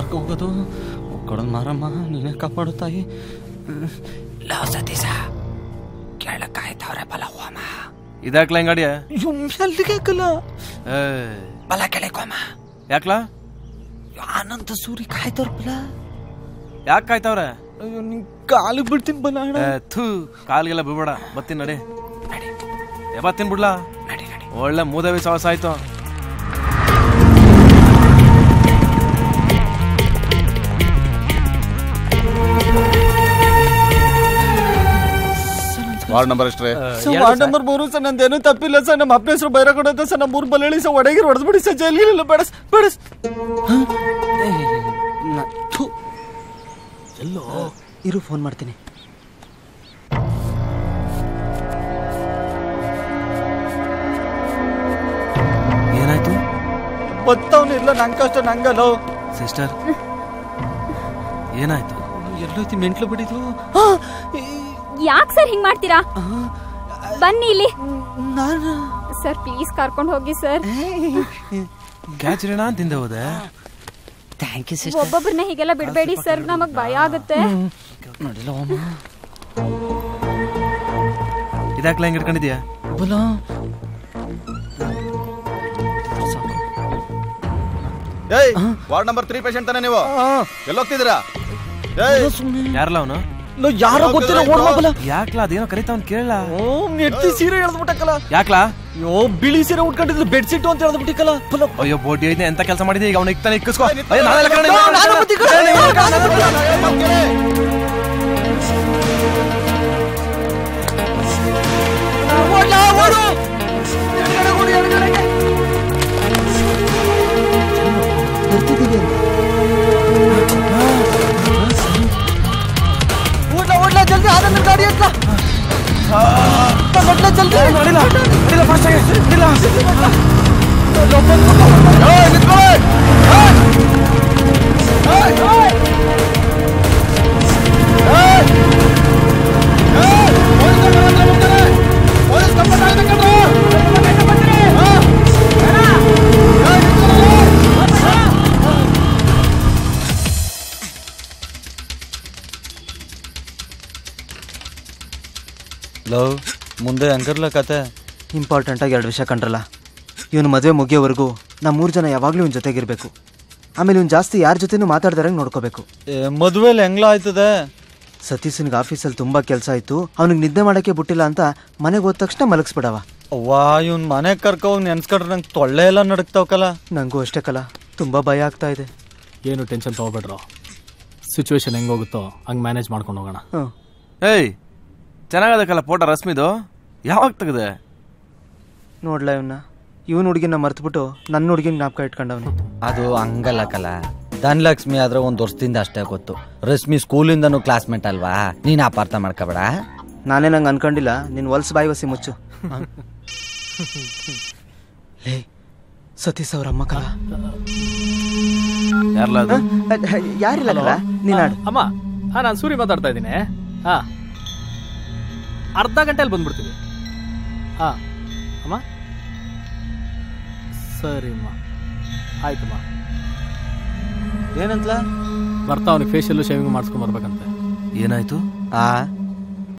ಕರ್ಕೊ ಹೋಗೋದು ಒಕ್ಕಡೋದು ಮಾರಮ್ಮ ನೀನೇ ಕಾಪಾಡು ತಾಯಿ ಲವ್ ಸತೀಶ ಕೆಳಕಾಯ್ತವ್ರೆ ಬಲ ಹೋಮ ಇದಾಕ್ಲ ಹೆಂಗಾಡಿಯ ಎಲ್ಲಿಗೆ ಹಾಕಲ್ಲ ಏ ಬಲ ಕೆಳಕೋಮ ಯಾಕ್ಲಾ ಆನಂದ ಸೂರಿ ಕಾಯ್ತವ್ರ ಬಲ ಯಾಕೆ ಕಾಯ್ತಾವ್ರೆ ಅಯ್ಯೋ ನಿನ್ ಕಾಲು ಬಿಡ್ತೀನಿ ಬಲ ಅಣ್ಣ ಏ, ಥೂ ಕಾಲ್ಗೆಲ್ಲ ಬಿಡ್ಬೇಡ ಬತ್ತೀನಿ ನಡಿ ಏ ಬತ್ತೀನಿ ಬಿಡ್ಲಾ ಒಳ್ಳೆ ಮೂದವಿ ಸಾಹಸ ಆಯ್ತು ವಾರ್ಡ್ ನಂಬರ್ ಎಷ್ಟ್ರಿ ಸರ್ ವಾರ್ಡ್ ನಂಬರ್ ಮೂರು ಸರ್ ನಂದೇನು ತಪ್ಪಿಲ್ಲ ಸರ್ ನಮ್ಮ ಅಪ್ಪನ ಹೆಸರು ಬೈರಗೌಡ ಅಂತ ಸರ್ ನಮ್ಮ ಮೂರು ಬಲ್ಲೇಳಿ ಸರ್ ಒಡಗಿರು ಹೊಡೆದ್ಬಿಡಿ ಸರ್ ಜೈಲಿಗಿರಲ್ಲ ಬೇಡ ಬೇಡ ಎಲ್ಲೋ ಇರು ಫೋನ್ ಮಾಡ್ತೀನಿ ಏನಾಯ್ತು ಬತ್ತವನು ಇಲ್ಲ ನಂಗೆ ಕಷ್ಟ ನಂಗಲ್ಲೋ ಸಿಸ್ಟರ್ ಏನಾಯ್ತು ಎಲ್ಲೋಯ್ತಿ ಮೆಂಟ್ಲು ಬಿಡಿದು ಯಾಕೆ ಸರ್ ಹಿಂಗ್ ಮಾಡ್ತೀರಾ ಬನ್ನಿ ಇಲ್ಲಿ ನಾನು ಸರ್ ಪ್ಲೀಸ್ ಕರ್ಕೊಂಡು ಹೋಗಿ ಸರ್ ಕ್ಯಾಚ್ರಿಣ ತಿಂದೆ ಹೋದೆ ಥ್ಯಾಂಕ್ ಯು ಒಬ್ಬೊಬ್ಬರನ್ನ ಹೀಗೆಲ್ಲ ಬಿಡಬೇಡಿ ಸರ್ ನಮಗ್ ಭಯ ಆಗುತ್ತೆ ನೋಡಿಲ್ಲ ಓಮ ಇದಾಕ್ಲ ಹೆಂಗ್ ಇಟ್ಕೊಂಡಿದ್ಯಾ ಬಲ ಏಯ್ ವಾರ್ಡ್ ನಂಬರ್ ತ್ರೀ ಪೇಷಂಟ್ ತಾನೆ ನೀವು ಎಲ್ಲೋಗ್ತಿದ್ದೀರಾ ಏಯ್ ಯಾರಲ್ಲ ಅವನು ಯಾರೋ ಗೊತ್ತಿಲ್ಲ ಓಡ್ಮ ಬಲ ಯಾಕ್ಲಾ ಅದೇನೋ ಕರಿತಾವನ್ ಕೇಳಲ್ಲ ಓ ನೆತ್ತಿ ಸೀರೆ ಎಳ್ದ್ಬಿಟ್ಟಕ್ಕಲ್ಲ ಯಾಕ್ಲಾ ಅಯ್ಯೋ ಬಿಳಿ ಸೀರೆ ಉಟ್ಕೊಂಡಿದ್ರು ಬೆಡ್ ಶೀಟ್ ಅಂತ ಎಳ್ದ್ಬಿಟ್ಟಿಕ್ಕಲ್ಲ ಬಲ ಅಯ್ಯೋ ಬೋಟಿ ಐತೆ ಎಂತ ಕೆಲಸ ಮಾಡಿದೆ ಈಗ ಅವ್ನ ಇಕ್ತಾನೆ ಇಕ್ಕಿಸ್ಕೋ ಅಯ್ಯೋ ನಾನೆಲ್ಲ ಕಣೆ, ನಾನು ನಾನು ಮತ್ತೆ ಈ ಕಡೆ- ಓಡ್ಲಾ, ಓಡು. ಎಡಗಡೆ ಓಡು, ಎಡಗಡೆಗೆ. ಓಡ್ಲಾ, ಓಡ್ಲಾ, ಜಲ್ದಿ ಆನಂದ್ ಗಾಡಿ ಹತ್ರ ಓಡ್ಲಾ, ಜಲ್ದಿ ಏಯ್, ನಿಂತ್ಕೊಳ್ಳಿ! ಏಯ್! ಏಯ್! ಏಯ್! ಏಯ್! ಪೊಲೀಸ್ ಅವ್ರು ಹತ್ರ ಬರ್ತಾರೆ. ಪೊಲೀಸ್ ಕಂಪ್ಲೇಂಟ್ ಆಗಿದೆ ಕಣ್ರೋ. ಹಾ? ಏಯ್, ನಿಂತ್ಕೊಳ್ಳಿ! ಲವ್ ಮುಂದೆ ಹಂಗರ್ಲ ಕತೆ ಇಂಪಾರ್ಟೆಂಟಾಗಿ ಎರಡು ವಿಷಯ ಕಂಡ್ರಲ್ಲ ಇವನು ಮದುವೆ ಮುಗಿಯೋವರೆಗೂ ನಮ್ಮ ಮೂರು ಜನ ಯಾವಾಗಲೂ ಇವನ ಜೊತೆಗಿರಬೇಕು ಆಮೇಲೆ ಇವ್ನು ಜಾಸ್ತಿ ಯಾರ ಜೊತೆನೂ ಮಾತಾಡ್ದಾರಂಗೆ ನೋಡ್ಕೋಬೇಕು ಮದುವೆಲಿ ಹೆಂಗ್ಲ ಆಯ್ತದೆ ಸತೀಶನ್ಗೆ ಆಫೀಸಲ್ಲಿ ತುಂಬ ಕೆಲಸ ಆಯಿತು ಅವ್ನಿಗೆ ನಿದ್ದೆ ಮಾಡೋಕ್ಕೆ ಬಿಟ್ಟಿಲ್ಲ ಅಂತ ಮನೆಗೆ ಹೋದ ತಕ್ಷಣ ಮಲಗಿಸ್ಬಿಡವ ಅವ್ವಾ ಇವ್ನ್ ಮನೆ ಕರ್ಕೋಗಿ ನೆನ್ಸ್ಕೊಂಡ್ರೆ ನಂಗೆ ತೊಳ್ಳೆ ಎಲ್ಲ ನಡಕ್ತಾವಕಲ್ಲ ನನಗೂ ಅಷ್ಟೇ ಕಲ ತುಂಬ ಭಯ ಆಗ್ತಾ ಇದೆ ಏನು ಟೆನ್ಷನ್ ತಗೋಬೇಡ್ರು ಸಿಚುವೇಶನ್ ಹೆಂಗ್ ಹೋಗುತ್ತೋ ಹಂಗೆ ಮ್ಯಾನೇಜ್ ಮಾಡ್ಕೊಂಡು ಹೋಗೋಣ ಹ್ಞೂ ಏಯ್ ಚೆನ್ನಾಗದಕ್ಕಲ್ಲ ಫೋಟೋ ರಶ್ಮಿದು ಯಾವಾಗ ತೆಗ್ದೆ ನೋಡ್ಲ ಇವನ್ನ ಇವನ್ ಹುಡುಗಿನ ಮರ್ತ್ಬಿಟ್ಟು ನನ್ನ ಹುಡುಗಿನ ಜ್ಞಾಪಕ ಇಟ್ಕೊಂಡವನು ಅದು ಹಂಗಲ್ಲ ಕಲ ಧನಲಕ್ಷ್ಮಿ ಆದ್ರೆ ಒಂದ್ ವರ್ಷದಿಂದ ಅಷ್ಟೇ ಗೊತ್ತು ರಶ್ಮಿ ಸ್ಕೂಲಿಂದನೂ ಕ್ಲಾಸ್ಮೇಟ್ ಅಲ್ವಾ ನೀನ್ ಅಪಾರ್ಥ ಮಾಡ್ಕೋಬೇಡ ನಾನೇ ನಂಗೆ ಅನ್ಕೊಂಡಿಲ್ಲ ನಿನ್ನ ಹೊಲ್ಸ್ ಬಾಯಿ ವಸಿ ಮುಚ್ಚು ಲೇ ಸತೀಶ್ ಅವ್ರ ಅಮ್ಮ ಕಲ ಯಾರಲ್ಲ ಅದು ಯಾರಿಲ್ಲ ಕಲ ನೀನ್ ಆಡು ಅಮ್ಮ ಹಾ ನಾನು ಸೂರಿ ಮಾತಾಡ್ತಾ ಇದ್ದೀನಿ ಹಾ ಅರ್ಧ ಗಂಟೆಯಲ್ಲಿ ಬಂದ್ಬಿಡ್ತೀವಿ ಹಾ ಅಮ್ಮ ಸರಿಮ್ಮ ಆಯ್ತಮ್ಮ ಏನಂತಲ ಬರ್ತಾ ಅವನಿಗೆ ಫೇಶಿಯಲ್ಲು ಶೇವಿಂಗ್ ಮಾಡಿಸ್ಕೊಂಡ್ ಬರ್ಬೇಕಂತೆ ಏನಾಯ್ತು ಆ